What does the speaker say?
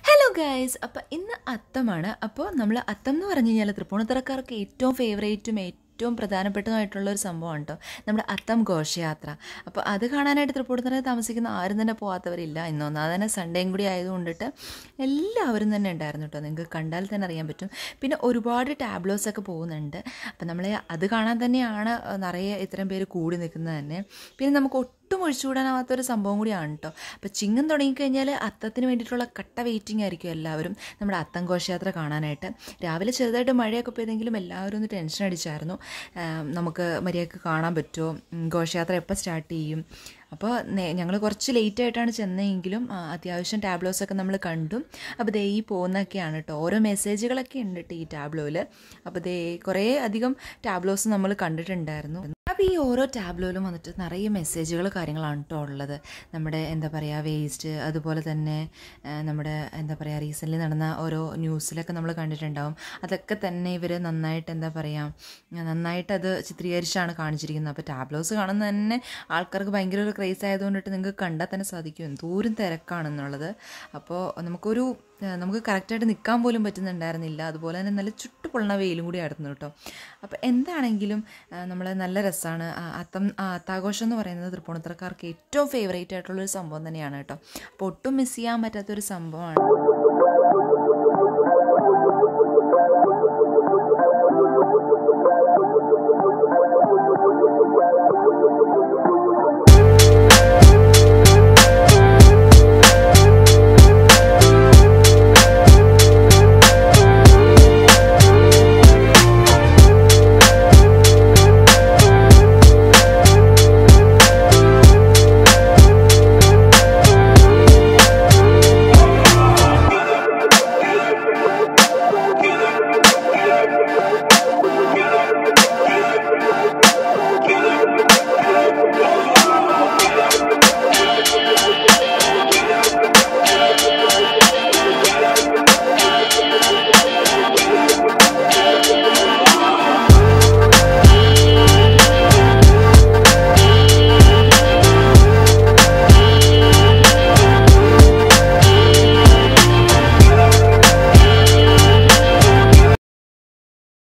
hello guys അപ്പോൾ ഇന്ന് അത്തമാണ് അപ്പോൾ നമ്മൾ അത്തം എന്ന് പറഞ്ഞു കഴിഞ്ഞാൽ തൃപ്പൂണിത്തറക്കാർക്ക് ഏറ്റവും ഫേവറേറ്റും ഏറ്റവും പ്രധാനപ്പെട്ടതുമായിട്ടുള്ള ഒരു സംഭവമാണ് കേട്ടോ നമ്മുടെ അത്തം ഘോഷയാത്ര അപ്പോൾ അത് കാണാനായിട്ട് തൃപ്പൂണിത്തറയിൽ താമസിക്കുന്ന ആരും തന്നെ പോകാത്തവരില്ല ഇന്നൊന്ന് അത് തന്നെ സൺഡേയും കൂടി ആയതുകൊണ്ടിട്ട് എല്ലാവരും തന്നെ ഉണ്ടായിരുന്നു കേട്ടോ നിങ്ങൾക്ക് കണ്ടാൽ തന്നെ അറിയാൻ പറ്റും പിന്നെ ഒരുപാട് ടാബ്ലോസ് ഒക്കെ പോകുന്നുണ്ട് അപ്പോൾ നമ്മൾ അത് കാണാൻ തന്നെയാണ് നിറയെ ഇത്രയും പേര് കൂടി നിൽക്കുന്നത് തന്നെ പിന്നെ നമുക്ക് ഒട്ടും ഒഴിച്ചുകൂടാനാവാത്തൊരു സംഭവം കൂടിയാണ് കേട്ടോ അപ്പോൾ ചിങ്ങം തുടങ്ങിക്കഴിഞ്ഞാൽ അത്തത്തിന് വേണ്ടിയിട്ടുള്ള കട്ട വെയിറ്റിംഗ് ആയിരിക്കും എല്ലാവരും നമ്മുടെ അത്തം ഘോഷയാത്ര കാണാനായിട്ട് രാവിലെ ചെറുതായിട്ട് മഴയൊക്കെ പെയ്തെങ്കിലും എല്ലാവരും ഒന്ന് ടെൻഷൻ അടിച്ചായിരുന്നു ആം, നമുക്ക് മര്യാദക്ക് കാണാൻ പറ്റുമോ ഉം, ഘോഷയാത്ര എപ്പോൾ സ്റ്റാർട്ട് ചെയ്യും അപ്പോൾ ഞങ്ങൾ കുറച്ച് ലേറ്റ് ആയിട്ടാണ് ചെന്നതെങ്കിലും ആ, അത്യാവശ്യം ടാബ്ലോസൊക്കെ നമ്മൾ കണ്ടു അപ്പോൾ ദേ ഈ പോകുന്നൊക്കെയാണ് കേട്ടോ ഓരോ മെസ്സേജുകളൊക്കെ ഉണ്ട് കേട്ടോ ഈ ടാബ്ലോയിൽ അപ്പോൾ ദേ കുറേ അധികം ടാബ്ലോസ് നമ്മൾ കണ്ടിട്ടുണ്ടായിരുന്നു അപ്പോൾ ഈ ഓരോ ടാബ്ലോയിലും വന്നിട്ട് നിറയെ മെസ്സേജുകൾ കാര്യങ്ങളാണ് കേട്ടോ ഉള്ളത് നമ്മുടെ എന്താ പറയുക വേസ്റ്റ് അതുപോലെ തന്നെ ആ, നമ്മുടെ എന്താ പറയുക റീസെൻ്റ്ലി നടന്ന ഓരോ ന്യൂസിലൊക്കെ നമ്മൾ കണ്ടിട്ടുണ്ടാവും അതൊക്കെ തന്നെ ഇവർ നന്നായിട്ട് എന്താ പറയുക നന്നായിട്ട് അത് ചിത്രീകരിച്ചാണ് കാണിച്ചിരിക്കുന്നത് അപ്പോൾ ടാബ്ലോസ് കാണുന്ന തന്നെ ആൾക്കാർക്ക് ഭയങ്കര ഒരു ക്രേസ് ആയതുകൊണ്ടിട്ട് നിങ്ങൾക്ക് കണ്ടാൽ തന്നെ സാധിക്കും എന്തോരം തിരക്കാണെന്നുള്ളത് അപ്പോൾ നമുക്കൊരു ആ, നമുക്ക് കറക്റ്റായിട്ട് നിൽക്കാൻ പോലും പറ്റുന്നുണ്ടായിരുന്നില്ല അതുപോലെ തന്നെ നല്ല ചുട്ടുപൊള്ളണ വെയിലും കൂടി ആയിരുന്നു കേട്ടോ അപ്പോൾ എന്താണെങ്കിലും നമ്മൾ നല്ല രസമാണ് അത്തം ആ, അത്താഘോഷം എന്ന് പറയുന്നത് തൃപ്പൂണിത്തറക്കാർക്ക് ഏറ്റവും ഫേവറേറ്റ് ആയിട്ടുള്ളൊരു സംഭവം തന്നെയാണ് കേട്ടോ അപ്പോൾ ഒട്ടും മിസ് ചെയ്യാൻ പറ്റാത്തൊരു സംഭവമാണ്